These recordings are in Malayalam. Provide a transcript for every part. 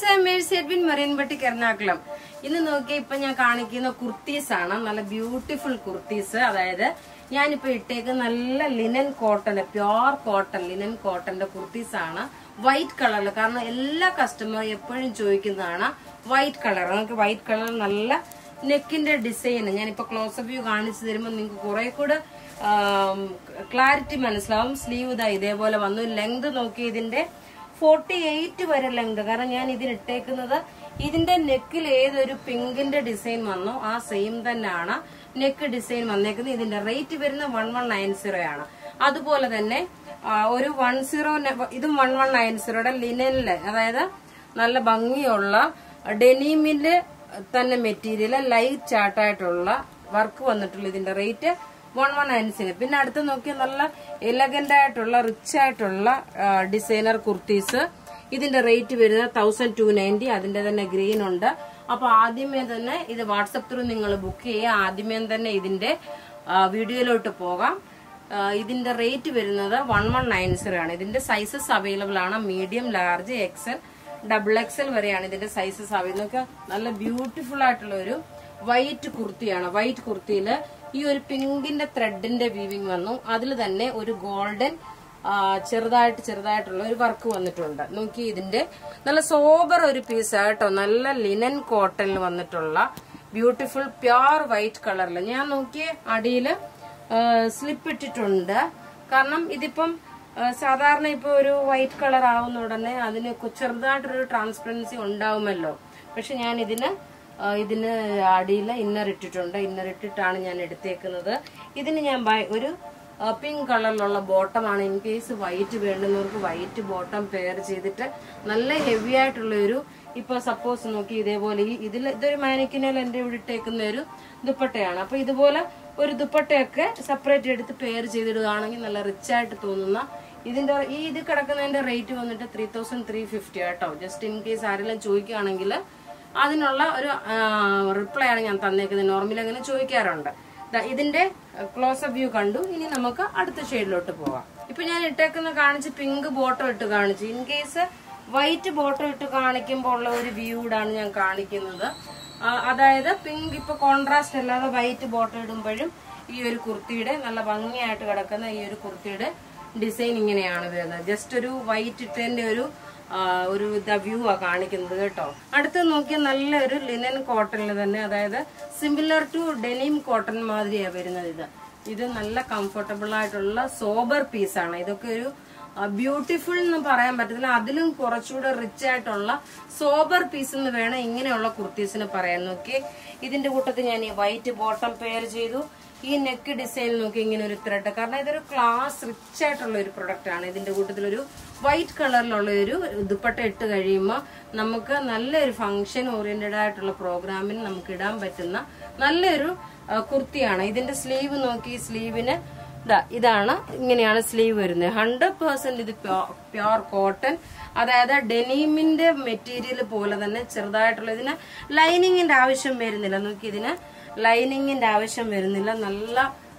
മേഴ്സി എഡ്വിൻ മറിയൻപട്ടിക്ക് എറണാകുളം ഇന്ന് നോക്കി ഇപ്പൊ ഞാൻ കാണിക്കുന്ന കുർത്തീസ് ആണ് നല്ല ബ്യൂട്ടിഫുൾ കുർത്തീസ് അതായത് ഞാനിപ്പോ ഇട്ടേക്ക് നല്ല linen cotton pure cotton linen കോട്ടന്റെ കുർത്തീസ് ആണ് വൈറ്റ് കളറിൽ കാരണം എല്ലാ കസ്റ്റമറും എപ്പോഴും ചോദിക്കുന്നതാണ് വൈറ്റ് കളർ നമുക്ക് വൈറ്റ് കളർ നല്ല നെക്കിന്റെ ഡിസൈൻ ഞാനിപ്പോ ക്ലോസപ്പ് വ്യൂ കാണിച്ചു തരുമ്പോൾ നിങ്ങൾക്ക് കുറെ കൂടെ ക്ലാരിറ്റി മനസ്സിലാവും സ്ലീവ് ഇതാ ഇതേപോലെ വന്നു ലെങ്ത് നോക്കി ഇതിന്റെ ഫോർട്ടി എയ്റ്റ് വരെ ലെങ്ത് കാരണം ഞാൻ ഇതിന് ഇട്ടേക്കുന്നത് ഇതിന്റെ നെക്കിൽ ഏതൊരു പിങ്കിന്റെ ഡിസൈൻ വന്നോ ആ സെയിം തന്നെയാണ് നെക്ക് ഡിസൈൻ വന്നേക്കുന്നത് ഇതിന്റെ റേറ്റ് വരുന്ന വൺ വൺ നയൻ സീറോ ആണ് അതുപോലെ തന്നെ ആ, ഒരു വൺ സീറോ ഇതും വൺ വൺ നയൻ സീറോയുടെ ലിനനില് അതായത് നല്ല ഭംഗിയുള്ള ഡെനീമിന്റെ തന്നെ മെറ്റീരിയൽ ലൈറ്റ് ചാർട്ടായിട്ടുള്ള വർക്ക് വന്നിട്ടുള്ള ഇതിന്റെ റേറ്റ് വൺ വൺ നയൻസിന് പിന്നെ അടുത്ത് നോക്കിയാൽ നല്ല എലഗന്റ് ആയിട്ടുള്ള റിച്ച് ആയിട്ടുള്ള ഡിസൈനർ കുർത്തീസ് ഇതിന്റെ റേറ്റ് വരുന്നത് തൗസൻഡ് ടു നയൻറ്റി അതിന്റെ തന്നെ ഗ്രീൻ ഉണ്ട് അപ്പൊ ആദ്യമേ തന്നെ ഇത് വാട്സപ്പ് ത്രൂ നിങ്ങൾ ബുക്ക് ചെയ്യുക ആദ്യമേ തന്നെ ഇതിന്റെ ആ, വീഡിയോയിലോട്ട് പോകാം ആ, ഇതിന്റെ റേറ്റ് വരുന്നത് വൺ വൺ നയൻ സീറോ ആണ് ഇതിന്റെ സൈസസ് അവൈലബിൾ ആണ് medium large XL double XL വരെയാണ് ഇതിന്റെ സൈസസ് അവൈലബിൾ ഒക്കെ നല്ല ബ്യൂട്ടിഫുൾ ആയിട്ടുള്ള ഒരു വൈറ്റ് കുർത്തിയാണ് വൈറ്റ് കുർത്തിയില് ഈ ഒരു പിങ്കിന്റെ ത്രെഡിന്റെ വീവിങ് വന്നു അതിൽ തന്നെ ഒരു ഗോൾഡൻ ചെറുതായിട്ട് ചെറുതായിട്ടുള്ള ഒരു വർക്ക് വന്നിട്ടുണ്ട് നോക്കി ഇതിന്റെ നല്ല സോബർ ഒരു പീസ് ആട്ടോ നല്ല ലിനൻ കോട്ടണിൽ വന്നിട്ടുള്ള ബ്യൂട്ടിഫുൾ പ്യോർ വൈറ്റ് കളറിൽ ഞാൻ നോക്കിയ അടിയില് സ്ലിപ്പ് ഇട്ടിട്ടുണ്ട് കാരണം ഇതിപ്പം ആ, സാധാരണ ഇപ്പൊ ഒരു വൈറ്റ് കളർ ആവുന്ന ഉടനെ അതിന് കൊ- ചെറുതായിട്ടൊരു ട്രാൻസ്പെറൻസി ഉണ്ടാവുമല്ലോ പക്ഷെ ഞാൻ ഇതിന് ആ, ഇതിന് അടിയിൽ ഇന്നർ ഇട്ടിട്ടുണ്ട് ഇന്നർ ഇട്ടിട്ടാണ് ഞാൻ എടുത്തേക്കുന്നത് ഇതിന് ഞാൻ ബൈ- ഒരു പിങ്ക് കളറിലുള്ള ബോട്ടമാണ് ഇൻ കേസ് വൈറ്റ് വേണ്ടുന്നവർക്ക് വൈറ്റ് ബോട്ടം പെയർ ചെയ്തിട്ട് നല്ല ഹെവി ആയിട്ടുള്ള ഒരു ഇപ്പൊ സപ്പോസ് നോക്കി ഇതേപോലെ ഈ ഇതിൽ ഇതൊരു മാനിക്കിനാൽ എന്റെ ഇവിടെ ഇട്ടേക്കുന്ന ഒരു ദുപ്പട്ടയാണ് അപ്പൊ ഇതുപോലെ ഒരു ദുപ്പട്ടയൊക്കെ സെപ്പറേറ്റ് എടുത്ത് പെയർ ചെയ്തിടുകയാണെങ്കിൽ നല്ല റിച്ച് ആയിട്ട് തോന്നുന്ന ഇതിന്റെ ഈ ഇത് കിടക്കുന്നതിന്റെ റേറ്റ് വന്നിട്ട് ത്രീ തൗസൻഡ് ത്രീ ഫിഫ്റ്റി കേട്ടോ ജസ്റ്റ് ഇൻ കേസ് ആരെല്ലാം ചോദിക്കുകയാണെങ്കിൽ അതിനുള്ള ഒരു റിപ്ലൈ ആണ് ഞാൻ തന്നേക്കുന്നത് നോർമലി അങ്ങനെ ചോദിക്കാറുണ്ട് ദാ ഇതിന്റെ ക്ലോസപ്പ് വ്യൂ കണ്ടു ഇനി നമുക്ക് അടുത്ത ഷെയ്ഡിലോട്ട് പോവാം ഇപ്പൊ ഞാൻ ഇട്ടേക്കുന്ന കാണിച്ച് പിങ്ക് ബോട്ടം ഇട്ട് കാണിച്ചു ഇൻ കേസ് വൈറ്റ് ബോട്ടം ഇട്ട് കാണിക്കുമ്പോൾ ഉള്ള ഒരു വ്യൂടാണ് ഞാൻ കാണിക്കുന്നത് ആ, അതായത് പിങ്ക് ഇപ്പൊ കോൺട്രാസ്റ്റ് അല്ലാതെ വൈറ്റ് ബോട്ടം ഇടുമ്പോഴും ഈ ഒരു കുർത്തിയുടെ നല്ല ഭംഗിയായിട്ട് കിടക്കുന്ന ഈ ഒരു കുർത്തിയുടെ ഡിസൈൻ ഇങ്ങനെയാണ് വരുന്നത് ജസ്റ്റ് ഒരു വൈറ്റ് ഇട്ടതിന്റെ ഒരു ആ, ഒരു വ്യൂ ആ കാണിക്കുന്നത് കേട്ടോ അടുത്ത് നോക്കിയാൽ നല്ലൊരു ലിനൻ കോട്ടണിൽ തന്നെ അതായത് സിമിലർ ടു ഡെനിം കോട്ടൺ മാതിരിയാണ് വരുന്നത് ഇത് ഇത് നല്ല കംഫർട്ടബിൾ ആയിട്ടുള്ള സോബർ പീസാണ് ഇതൊക്കെ ഒരു ബ്യൂട്ടിഫുൾ എന്ന് പറയാൻ പറ്റത്തില്ല അതിലും കുറച്ചുകൂടെ റിച്ച് ആയിട്ടുള്ള സോബർ പീസ് എന്ന് വേണം ഇങ്ങനെയുള്ള കുർത്തീസിന് പറയാൻ നോക്കി ഇതിന്റെ കൂട്ടത്തിൽ ഞാൻ ഈ വൈറ്റ് ബോട്ടം പെയർ ചെയ്തു ഈ നെക്ക് ഡിസൈൻ നോക്കി ഇങ്ങനെ ഒരു ത്രെഡ് കാരണം ഇതൊരു ക്ലാസ് റിച്ച് ആയിട്ടുള്ള ഒരു പ്രൊഡക്റ്റ് ആണ് ഇതിന്റെ കൂട്ടത്തിൽ ഒരു വൈറ്റ് കളറിലുള്ള ഒരു ദുപ്പട്ട ഇട്ട് കഴിയുമ്പോൾ നമുക്ക് നല്ലൊരു ഫംഗ്ഷൻ ഓറിയന്റഡ് ആയിട്ടുള്ള പ്രോഗ്രാമിന് നമുക്ക് ഇടാൻ പറ്റുന്ന നല്ലൊരു ആ, കുർത്തിയാണ് ഇതിന്റെ സ്ലീവ് നോക്കി സ്ലീവിന് ദാ ഇതാണ് ഇങ്ങനെയാണ് സ്ലീവ് വരുന്നത് ഹൺഡ്രഡ് പെർസെന്റ് ഇത് പ്യോർ കോട്ടൺ അതായത് ഡെനീമിന്റെ മെറ്റീരിയൽ പോലെ തന്നെ ചെറുതായിട്ടുള്ള ഇതിന് ലൈനിങ്ങിന്റെ ആവശ്യം വരുന്നില്ല നോക്കി ഇതിന് ലൈനിങ്ങിന്റെ ആവശ്യം വരുന്നില്ല നല്ല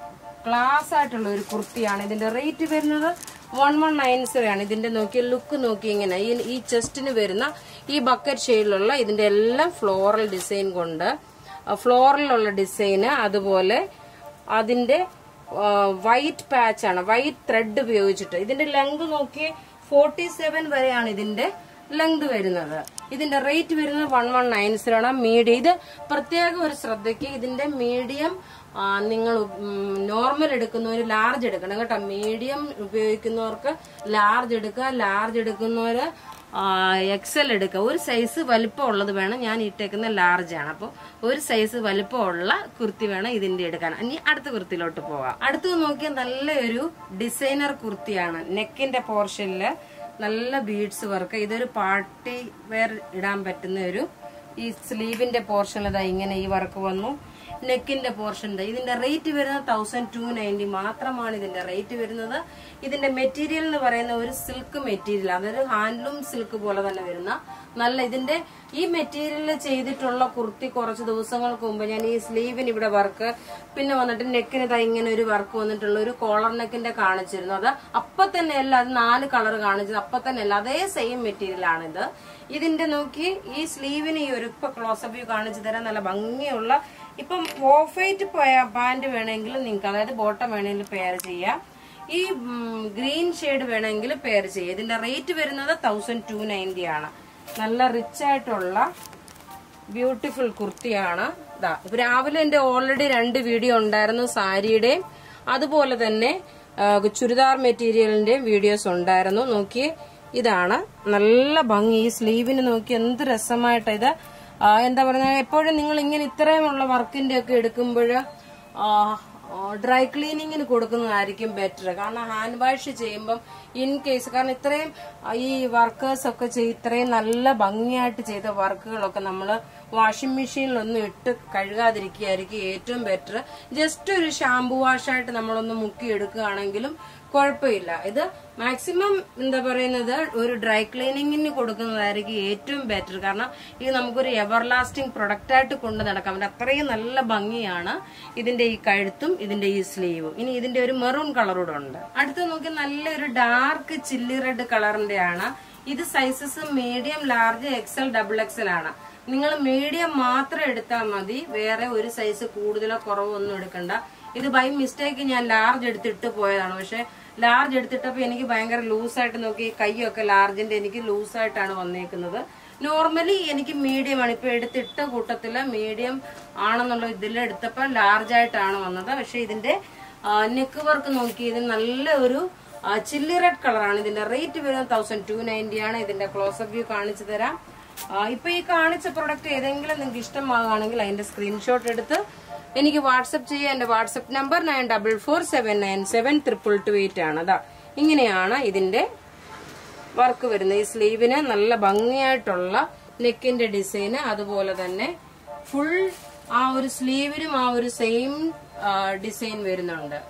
ക്ലാസ് ആയിട്ടുള്ള ഒരു കുർത്തിയാണ് ഇതിന്റെ റേറ്റ് വരുന്നത് വൺ വൺ നയൻ സീറോ ആണ് ഇതിന്റെ നോക്കി ലുക്ക് നോക്കി ഇങ്ങനെ ഈ ഈ ചെസ്റ്റിന് വരുന്ന ഈ ബക്കറ്റ് ഷെയ്ഡിലുള്ള ഇതിന്റെ എല്ലാം ഫ്ലോറൽ ഡിസൈൻ കൊണ്ട് ഫ്ലോറലുള്ള ഡിസൈന് അതുപോലെ അതിന്റെ വൈറ്റ് പാച്ച് ആണ് വൈറ്റ് ത്രെഡ് ഉപയോഗിച്ചിട്ട് ഇതിന്റെ ലെങ്ത് നോക്കി ഫോർട്ടി സെവൻ വരെയാണ് ഇതിന്റെ ലെങ്ത് വരുന്നത് ഇതിന്റെ റേറ്റ് വരുന്നത് വൺ വൺ നയൻ സീറോ ആണ് മീഡിയം ഇത് പ്രത്യേക ഒരു ശ്രദ്ധയ്ക്ക് ഇതിന്റെ മീഡിയം നിങ്ങൾ നോർമൽ എടുക്കുന്നവർ ലാർജ് എടുക്കണം കേട്ടോ മീഡിയം ഉപയോഗിക്കുന്നവർക്ക് ലാർജ് എടുക്കുക ലാർജ് എടുക്കുന്നവര് എക്സൽ എടുക്കുക ഒരു സൈസ് വലിപ്പമുള്ളത് വേണം ഞാൻ ഇട്ടേക്കുന്ന ലാർജ് ആണ് അപ്പോൾ ഒരു സൈസ് വലിപ്പമുള്ള കുർത്തി വേണം ഇതിന്റെ എടുക്കാൻ ഇനി അടുത്ത കുർത്തിയിലോട്ട് പോവാം അടുത്തത് നോക്കിയാൽ നല്ലൊരു ഡിസൈനർ കുർത്തിയാണ് നെക്കിന്റെ പോർഷനില് നല്ല ബീഡ്സ് വർക്ക് ഇതൊരു പാർട്ടി വെയർ ഇടാൻ പറ്റുന്ന ഒരു ഈ സ്ലീവിന്റെ പോർഷനിൽ ഇതാ ഇങ്ങനെ ഈ വർക്ക് വന്നു നെക്കിന്റെ പോർഷൻ ഇതിന്റെ റേറ്റ് വരുന്നത് തൗസൻഡ് ടു നയൻറ്റി മാത്രമാണ് ഇതിന്റെ റേറ്റ് വരുന്നത് ഇതിന്റെ മെറ്റീരിയൽ എന്ന് പറയുന്ന ഒരു സിൽക്ക് മെറ്റീരിയൽ അതൊരു ഹാൻഡ്ലൂം സിൽക്ക് പോലെ തന്നെ വരുന്ന നല്ല ഇതിന്റെ ഈ മെറ്റീരിയൽ ചെയ്തിട്ടുള്ള കുർത്തി കുറച്ച് ദിവസങ്ങൾക്ക് മുമ്പ് ഞാൻ ഈ സ്ലീവിന് ഇവിടെ വർക്ക് പിന്നെ വന്നിട്ട് നെക്കിന് ഇതാ ഇങ്ങനെ ഒരു വർക്ക് വന്നിട്ടുള്ള ഒരു കോളർ നെക്കിന്റെ കാണിച്ചിരുന്നു അത് അപ്പൊ തന്നെ അല്ല അത് നാല് കളർ കാണിച്ചത് അപ്പൊ തന്നെ അല്ല അതേ സെയിം മെറ്റീരിയൽ ആണിത് ഇതിന്റെ നോക്കി ഈ സ്ലീവിന് ഈ ഒരു ഇപ്പൊ ക്ലോസപ്പ് വ്യൂ കാണിച്ചു തരാൻ നല്ല ഭംഗിയുള്ള ഇപ്പം ഓഫ് വൈറ്റ് പാന്റ് വേണമെങ്കിൽ നിങ്ങൾക്ക് അതായത് ബോട്ടം വേണമെങ്കിൽ പെയർ ചെയ്യാം ഈ ഗ്രീൻ ഷെയ്ഡ് വേണമെങ്കിൽ പെയർ ചെയ്യാം ഇതിന്റെ റേറ്റ് വരുന്നത് തൗസൻഡ് ടു നയൻറ്റി ആണ് നല്ല റിച്ച് ആയിട്ടുള്ള ബ്യൂട്ടിഫുൾ കുർത്തിയാണ് ഇതാ ഇപ്പൊ രാവിലെ എന്റെ ഓൾറെഡി രണ്ട് വീഡിയോ ഉണ്ടായിരുന്നു സാരിയുടെയും അതുപോലെ തന്നെ ആ, ചുരിദാർ മെറ്റീരിയലിന്റെയും വീഡിയോസ് ഉണ്ടായിരുന്നു നോക്കി ഇതാണ് നല്ല ഭംഗി ഈ സ്ലീവിന് നോക്കി എന്ത് രസമായിട്ട് ഇത് ആ, എന്താ പറയുക എപ്പോഴും നിങ്ങൾ ഇങ്ങനെ ഇത്രയുമുള്ള വർക്കിന്റെ ഒക്കെ എടുക്കുമ്പോൾ ഡ്രൈ ക്ലീനിങ്ങിന് കൊടുക്കുന്നതായിരിക്കും ബെറ്റർ കാരണം ഹാൻഡ് വാഷ് ചെയ്യുമ്പം ഇൻ കേസ് കാരണം ഇത്രയും ആ, ഈ വർക്കേഴ്സ് ഒക്കെ ചെയ് ഇത്രയും നല്ല ഭംഗിയായിട്ട് ചെയ്ത വർക്കുകളൊക്കെ നമ്മൾ വാഷിംഗ് മെഷീനിലൊന്നും ഇട്ട് കഴുകാതിരിക്കുകയായിരിക്കും ഏറ്റവും ബെറ്റർ ജസ്റ്റ് ഒരു ഷാംപൂ വാഷായിട്ട് നമ്മളൊന്ന് മുക്കി എടുക്കുകയാണെങ്കിലും കുഴപ്പമില്ല ഇത് മാക്സിമം എന്താ പറയുന്നത് ഒരു ഡ്രൈ ക്ലീനിങ്ങിന് കൊടുക്കുന്നതായിരിക്കും ഏറ്റവും ബെറ്റർ കാരണം ഇത് നമുക്കൊരു എവർ ലാസ്റ്റിംഗ് പ്രൊഡക്റ്റ് ആയിട്ട് കൊണ്ട് നടക്കാൻ പറ്റും അത്രയും നല്ല ഭംഗിയാണ് ഇതിന്റെ ഈ കഴുത്തും ഇതിന്റെ ഈ സ്ലീവും ഇനി ഇതിന്റെ ഒരു മെറൂൺ കളറൂടെ ഉണ്ട് അടുത്ത് നോക്കി നല്ലൊരു ഡാർക്ക് ചില്ലി റെഡ് കളറിന്റെ ആണ് ഇത് sizes medium large XL double XL ആണ് നിങ്ങൾ മീഡിയം മാത്രം എടുത്താൽ മതി വേറെ ഒരു സൈസ് കൂടുതലോ കുറവോ ഒന്നും എടുക്കണ്ട ഇത് ബൈ മിസ്റ്റേക്ക് ഞാൻ ലാർജ് എടുത്തിട്ട് പോയതാണ് പക്ഷെ ലാർജ് എടുത്തിട്ടപ്പോ എനിക്ക് ഭയങ്കര ലൂസായിട്ട് നോക്കി കൈയൊക്കെ ലാർജിന്റെ എനിക്ക് ലൂസായിട്ടാണ് വന്നേക്കുന്നത് നോർമലി എനിക്ക് മീഡിയം ആണ് ഇപ്പൊ എടുത്തിട്ട കൂട്ടത്തില് മീഡിയം ആണെന്നുള്ള ഇതിൽ എടുത്തപ്പോ ലാർജ് ആയിട്ടാണ് വന്നത് പക്ഷെ ഇതിന്റെ നെക്ക് വർക്ക് നോക്കി ഇത് നല്ല ഒരു ചില്ലി റെഡ് കളറാണ് ഇതിന്റെ റേറ്റ് വരുന്നത് തൗസൻഡ് ടു നയൻറ്റി ആണ് ഇതിന്റെ ക്ലോസപ്പ് വ്യൂ കാണിച്ചു തരാം ആ, ഇപ്പൊ ഈ കാണിച്ച പ്രൊഡക്റ്റ് ഏതെങ്കിലും നിങ്ങൾക്ക് ഇഷ്ടമാകുകയാണെങ്കിൽ അതിന്റെ സ്ക്രീൻഷോട്ട് എടുത്ത് എനിക്ക് വാട്സപ്പ് ചെയ്യാം എന്റെ WhatsApp number nine double four seven nine seven triple two eight ആണ് അതാ ഇങ്ങനെയാണ് ഇതിന്റെ വർക്ക് വരുന്നത് ഈ സ്ലീവിന് നല്ല ഭംഗിയായിട്ടുള്ള നെക്കിന്റെ ഡിസൈന് അതുപോലെ തന്നെ ഫുൾ ആ ഒരു സ്ലീവിനും ആ ഒരു സെയിം ഡിസൈൻ വരുന്നുണ്ട്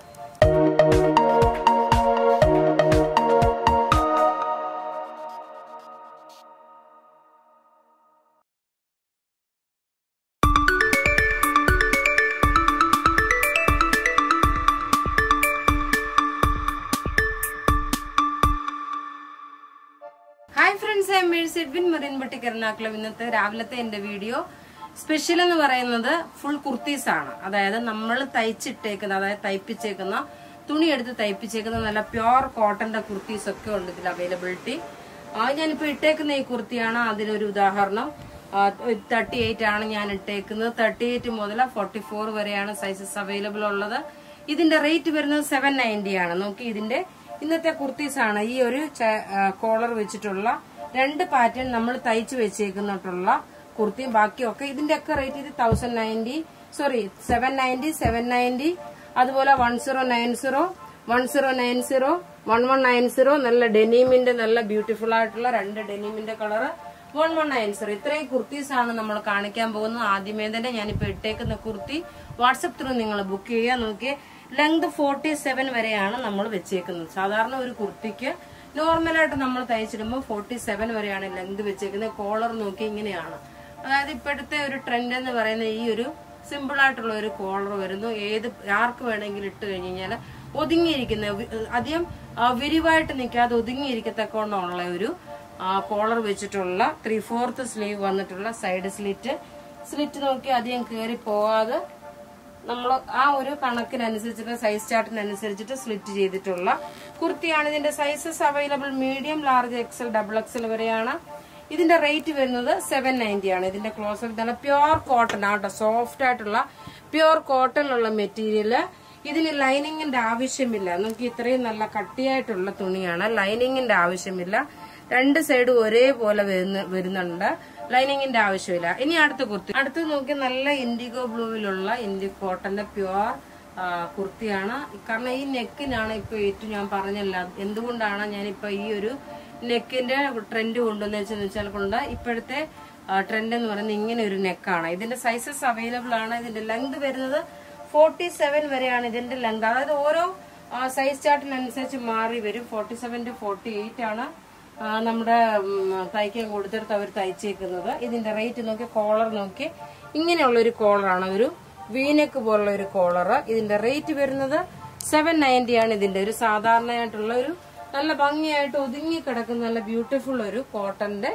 ഹായ് ഫ്രണ്ട്സ് ഐ മേഴ്സ് എഡ്വിൻ മെറിൻ ബട്ടിക് എറണാകുളം ഇന്നത്തെ രാവിലത്തെ എന്റെ വീഡിയോ സ്പെഷ്യൽ എന്ന് പറയുന്നത് ഫുൾ കുർത്തീസ് ആണ് അതായത് നമ്മൾ തയ്ച്ചിട്ടേക്കുന്ന അതായത് തയ്പ്പിച്ചേക്കുന്ന തുണി എടുത്ത് തയ്പ്പിച്ചേക്കുന്ന നല്ല പ്യുവർ കോട്ടന്റെ കുർത്തീസ് ഒക്കെ ഉണ്ട് ഇതിൽ അവൈലബിലിറ്റി ആ ഞാനിപ്പോ ഇട്ടേക്കുന്ന ഈ കുർത്തിയാണ് അതിനൊരു ഉദാഹരണം തേർട്ടി എയ്റ്റ് ആണ് ഞാൻ ഇട്ടേക്കുന്നത് തേർട്ടി എയ്റ്റ് മുതൽ ഫോർട്ടി ഫോർ വരെയാണ് സൈസസ് അവൈലബിൾ ഉള്ളത് ഇതിന്റെ റേറ്റ് വരുന്നത് സെവൻ നയൻറ്റി ആണ് നോക്കി ഇതിന്റെ ഇന്നത്തെ കുർത്തീസ് ആണ് ഈ ഒരു കോളർ വെച്ചിട്ടുള്ള രണ്ട് പാറ്റേൺ നമ്മൾ തയ്ച്ചു വെച്ചേക്കുന്നിട്ടുള്ള കുർത്തിയും ബാക്കിയൊക്കെ ഇതിന്റെ ഒക്കെ റേറ്റ് ഇത് thousand ninety sorry seven ninety seven ninety അതുപോലെ one zero nine zero one zero nine zero one one nine zero നല്ല ഡെനീമിന്റെ നല്ല ബ്യൂട്ടിഫുൾ ആയിട്ടുള്ള രണ്ട് ഡെനീമിന്റെ colour one one nine zero ഇത്രയും കുർത്തീസ് ആണ് നമ്മൾ കാണിക്കാൻ പോകുന്നത് ആദ്യമേ തന്നെ ഞാനിപ്പോ ഇട്ടേക്കുന്ന കുർത്തി വാട്സപ്പ് ത്രൂ നിങ്ങൾ ബുക്ക് ചെയ്യാൻ നോക്കിയേ ലെങ്ത് ഫോർട്ടി സെവൻ വരെയാണ് നമ്മൾ വെച്ചേക്കുന്നത് സാധാരണ ഒരു കുർത്തിക്ക് നോർമലായിട്ട് നമ്മൾ തയ്ച്ചിടുമ്പോൾ ഫോർട്ടി സെവൻ വരെയാണ് ലെങ്ത് വെച്ചേക്കുന്നത് കോളർ നോക്കി ഇങ്ങനെയാണ് അതായത് ഇപ്പോഴത്തെ ഒരു ട്രെൻഡ് എന്ന് പറയുന്ന ഈ ഒരു സിമ്പിൾ ആയിട്ടുള്ള ഒരു കോളർ വരുന്നു ഏത് ആർക്ക് വേണമെങ്കിലും ഇട്ട് കഴിഞ്ഞ് കഴിഞ്ഞാൽ ഒതുങ്ങിയിരിക്കുന്ന വി- അധികം ആ, വിരിവായിട്ട് നിൽക്കാതെ ഒതുങ്ങിയിരിക്കത്തക്കോണമുള്ള ഒരു കോളർ വെച്ചിട്ടുള്ള ത്രീ ഫോർത്ത് സ്ലീവ് വന്നിട്ടുള്ള സൈഡ് സ്ലിറ്റ് സ്ലിറ്റ് നോക്കി അധികം കയറി പോവാതെ നമ്മൾ ആ ഒരു കണക്കിനനുസരിച്ചിട്ട് സൈസ് ചാർട്ടിനനുസരിച്ചിട്ട് സ്ലിറ്റ് ചെയ്തിട്ടുള്ള കുർത്തിയാണ് ഇതിന്റെ sizes available medium large XL double XL വരെയാണ് ഇതിന്റെ റേറ്റ് വരുന്നത് സെവൻ നയൻറ്റി ആണ് ഇതിന്റെ ക്ലോസ് നല്ല പ്യുവർ കോട്ടൺ ആട്ടോ സോഫ്റ്റ് ആയിട്ടുള്ള പ്യുവർ കോട്ടണിലുള്ള മെറ്റീരിയല് ഇതിന് ലൈനിങ്ങിന്റെ ആവശ്യമില്ല നമുക്ക് ഇത്രയും നല്ല കട്ടിയായിട്ടുള്ള തുണിയാണ് ലൈനിങ്ങിന്റെ ആവശ്യമില്ല രണ്ട് സൈഡും ഒരേപോലെ വരുന്ന വരുന്നുണ്ട് ലൈനിങ്ങിന്റെ ആവശ്യമില്ല ഇനി അടുത്ത കുർത്തി അടുത്ത് നോക്കി നല്ല ഇൻഡിഗോ ബ്ലൂവിലുള്ള ഇൻഡി കോട്ടന്റെ പ്യുവർ കുർത്തിയാണ് കാരണം ഈ നെക്കിനാണ് ഇപ്പൊ ഏറ്റവും ഞാൻ പറഞ്ഞല്ല എന്തുകൊണ്ടാണ് ഞാനിപ്പോ ഈ ഒരു നെക്കിന്റെ ട്രെൻഡ് കൊണ്ടുവന്ന് വെച്ചെന്ന് വെച്ചാൽ കൊണ്ട് ഇപ്പോഴത്തെ ട്രെൻഡ് എന്ന് പറയുന്നത് ഇങ്ങനെ ഒരു നെക്കാണ് ഇതിന്റെ സൈസസ് അവൈലബിൾ ആണ് ഇതിന്റെ ലെങ്ത് വരുന്നത് ഫോർട്ടി സെവൻ വരെയാണ് ഇതിന്റെ ലെങ്ത് അതായത് ഓരോ സൈസ് ചാർട്ടിനനുസരിച്ച് മാറി വരും forty seven to forty eight ആണ് ആ, നമ്മുടെ ഉം, തയ്ക്കാൻ കൊടുത്തെടുത്ത് അവർ തയ്ച്ചേക്കുന്നത് ഇതിന്റെ റേറ്റ് നോക്കി കോളർ നോക്കി ഇങ്ങനെയുള്ള ഒരു കോളറാണ് ഒരു വീനെക്ക് പോലുള്ള ഒരു കോളർ ഇതിന്റെ റേറ്റ് വരുന്നത് സെവൻ നയൻറ്റി ആണ് ഇതിന്റെ ഒരു സാധാരണയായിട്ടുള്ള ഒരു നല്ല ഭംഗിയായിട്ട് ഒതുങ്ങി കിടക്കുന്ന നല്ല ബ്യൂട്ടിഫുൾ ഒരു കോട്ടന്റെ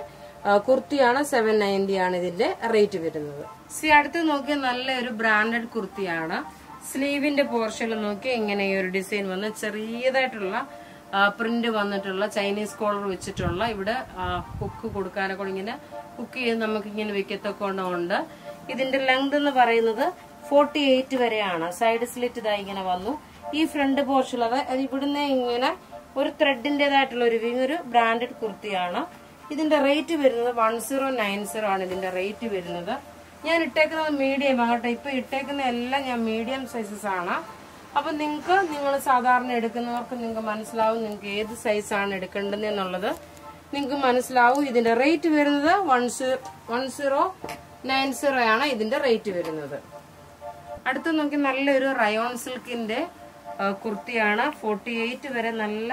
ആ, കുർത്തിയാണ് സെവൻ നയൻറ്റി ആണ് ഇതിന്റെ റേറ്റ് വരുന്നത് സി അടുത്ത് നോക്കിയാൽ നല്ലൊരു ബ്രാൻഡഡ് കുർത്തിയാണ് സ്ലീവിന്റെ പോർഷനിൽ നോക്കി ഇങ്ങനെ ഈ ഒരു ഡിസൈൻ വന്ന് ചെറിയതായിട്ടുള്ള പ്രിന്റ് വന്നിട്ടുള്ള ചൈനീസ് കോളർ വെച്ചിട്ടുള്ള ഇവിടെ ഹുക്ക് കൊടുക്കാനൊക്കെ ഇങ്ങനെ ഹുക്ക് ചെയ്ത് നമുക്ക് ഇങ്ങനെ വെക്കത്തൊക്കെ ഇതിന്റെ ലെങ്ത് എന്ന് പറയുന്നത് ഫോർട്ടി എയ്റ്റ് വരെയാണ് സൈഡ് സ്ലിറ്റ് ഇതാ ഇങ്ങനെ വന്നു ഈ ഫ്രണ്ട് പോർഷൻ അത് അത് ഇവിടുന്ന് ഇങ്ങനെ ഒരു ത്രെഡിന്റേതായിട്ടുള്ള ഒരു wing, ഒരു ബ്രാൻഡഡ് കുർത്തിയാണ് ഇതിന്റെ റേറ്റ് വരുന്നത് വൺ സീറോ നയൻ സീറോ ആണ് ഇതിന്റെ റേറ്റ് വരുന്നത് ഞാൻ ഇട്ടേക്കുന്നത് മീഡിയം ആകട്ടെ ഇപ്പൊ ഇട്ടേക്കുന്ന എല്ലാം ഞാൻ മീഡിയം സൈസസ് ആണ് അപ്പൊ നിങ്ങൾക്ക് നിങ്ങൾ സാധാരണ എടുക്കുന്നവർക്ക് നിങ്ങൾക്ക് മനസ്സിലാവും നിങ്ങൾക്ക് ഏത് സൈസാണ് എടുക്കേണ്ടത് എന്നുള്ളത് നിങ്ങൾക്ക് മനസ്സിലാവും ഇതിന്റെ റേറ്റ് വരുന്നത് one one zero nine zero ആണ് ഇതിന്റെ റേറ്റ് വരുന്നത് അടുത്ത് നോക്കി നല്ലൊരു റയോൺ സിൽക്കിന്റെ ആ, കുർത്തിയാണ് ഫോർട്ടി എയ്റ്റ് വരെ നല്ല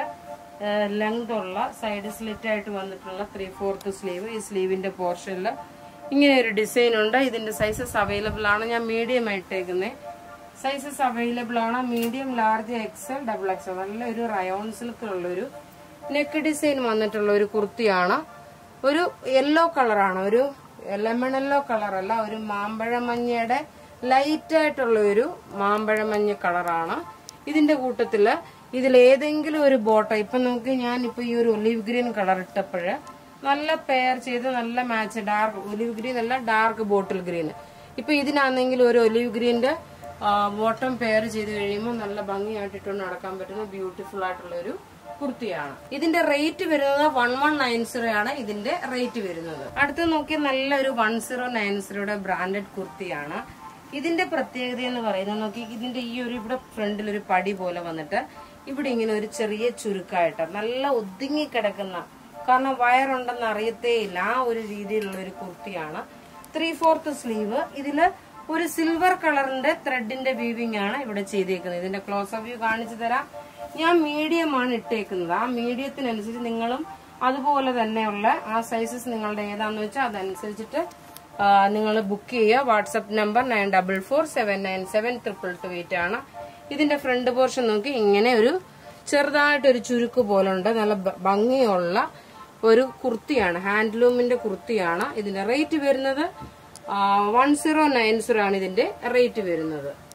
ലെങ്ത് ഉള്ള സൈഡ് സ്ലിറ്റ് ആയിട്ട് വന്നിട്ടുള്ള ത്രീ ഫോർത്ത് സ്ലീവ് ഈ സ്ലീവിന്റെ പോർഷനിൽ ഇങ്ങനെ ഒരു ഡിസൈൻ ഉണ്ട് ഇതിന്റെ സൈസസ് അവൈലബിൾ ആണ് ഞാൻ മീഡിയം ആയിട്ടേക്കുന്നത് സൈസസ് അവൈലബിൾ ആണ് medium large XL double XL നല്ലൊരു റയോൺ സിൽക്കിലുള്ളൊരു നെക്ക് ഡിസൈൻ വന്നിട്ടുള്ള ഒരു കുർത്തിയാണ് ഒരു യെല്ലോ കളറാണ് ഒരു ലെമൺ യെല്ലോ കളറല്ല ഒരു മാമ്പഴ മഞ്ഞയുടെ ലൈറ്റ് ആയിട്ടുള്ള ഒരു മാമ്പഴ മഞ്ഞ കളറാണ് ഇതിന്റെ കൂട്ടത്തില് ഇതിൽ ഏതെങ്കിലും ഒരു ബോട്ടം ഇപ്പൊ നോക്കി ഞാൻ ഇപ്പൊ ഈ ഒരു ഒലിവ് ഗ്രീൻ കളർ ഇട്ടപ്പോഴ് നല്ല പെയർ ചെയ്ത് നല്ല മാച്ച് ഡാർക്ക് ഒലിവ് ഗ്രീൻ അല്ല ഡാർക്ക് ബോട്ടിൽ ഗ്രീൻ ഇപ്പൊ ഇതിനാണെങ്കിൽ ഒരു ഒലിവ് ഗ്രീന്റെ ബോട്ടം പെയർ ചെയ്ത് കഴിയുമ്പോൾ നല്ല ഭംഗിയായിട്ട് ഇട്ടുകൊണ്ട് നടക്കാൻ പറ്റുന്ന ബ്യൂട്ടിഫുൾ ആയിട്ടുള്ള ഒരു കുർത്തിയാണ് ഇതിന്റെ റേറ്റ് വരുന്നത് വൺ വൺ നയൻ സീറോ ആണ് ഇതിന്റെ റേറ്റ് വരുന്നത് അടുത്ത് നോക്കിയാൽ നല്ലൊരു വൺ സീറോ നയൻ സീറോയുടെ ബ്രാൻഡഡ് കുർത്തിയാണ് ഇതിന്റെ പ്രത്യേകത എന്ന് പറയുന്നത് നോക്കി ഇതിന്റെ ഈ ഒരു ഇവിടെ ഫ്രണ്ടിൽ ഒരു പടി പോലെ വന്നിട്ട് ഇവിടെ ഇങ്ങനെ ഒരു ചെറിയ ചുരുക്കായിട്ട് നല്ല ഒതുങ്ങി കിടക്കുന്ന കാരണം വയറുണ്ടെന്ന് അറിയത്തേ ഇല്ല ആ ഒരു രീതിയിലുള്ള ഒരു കുർത്തിയാണ് ത്രീ ഫോർത്ത് സ്ലീവ് ഇതില് ഒരു സിൽവർ കളറിന്റെ ത്രെഡിന്റെ വീവിംഗ് ആണ് ഇവിടെ ചെയ്തേക്കുന്നത് ഇതിന്റെ ക്ലോസ് വ്യൂ കാണിച്ചു തരാം ഞാൻ മീഡിയം ആണ് ഇട്ടേക്കുന്നത് ആ മീഡിയത്തിനനുസരിച്ച് നിങ്ങളും അതുപോലെ തന്നെയുള്ള ആ സൈസസ് നിങ്ങളുടെ ഏതാന്ന് വെച്ചാൽ അതനുസരിച്ചിട്ട് നിങ്ങൾ ബുക്ക് ചെയ്യുക WhatsApp number nine double four seven nine seven triple two eight ആണ് ഇതിന്റെ ഫ്രണ്ട് പോർഷൻ നോക്കി ഇങ്ങനെ ഒരു ചെറുതായിട്ടൊരു ചുരുക്ക് പോലെ ഉണ്ട് നല്ല ഭ- ഭംഗിയുള്ള ഒരു കുർത്തിയാണ് ഹാൻഡ്ലൂമിന്റെ കുർത്തിയാണ് ഇതിന്റെ റേറ്റ് വരുന്നത് വൺ സീറോ നയൻ സീറോ ആണ് ഇതിന്റെ റേറ്റ് വരുന്നത്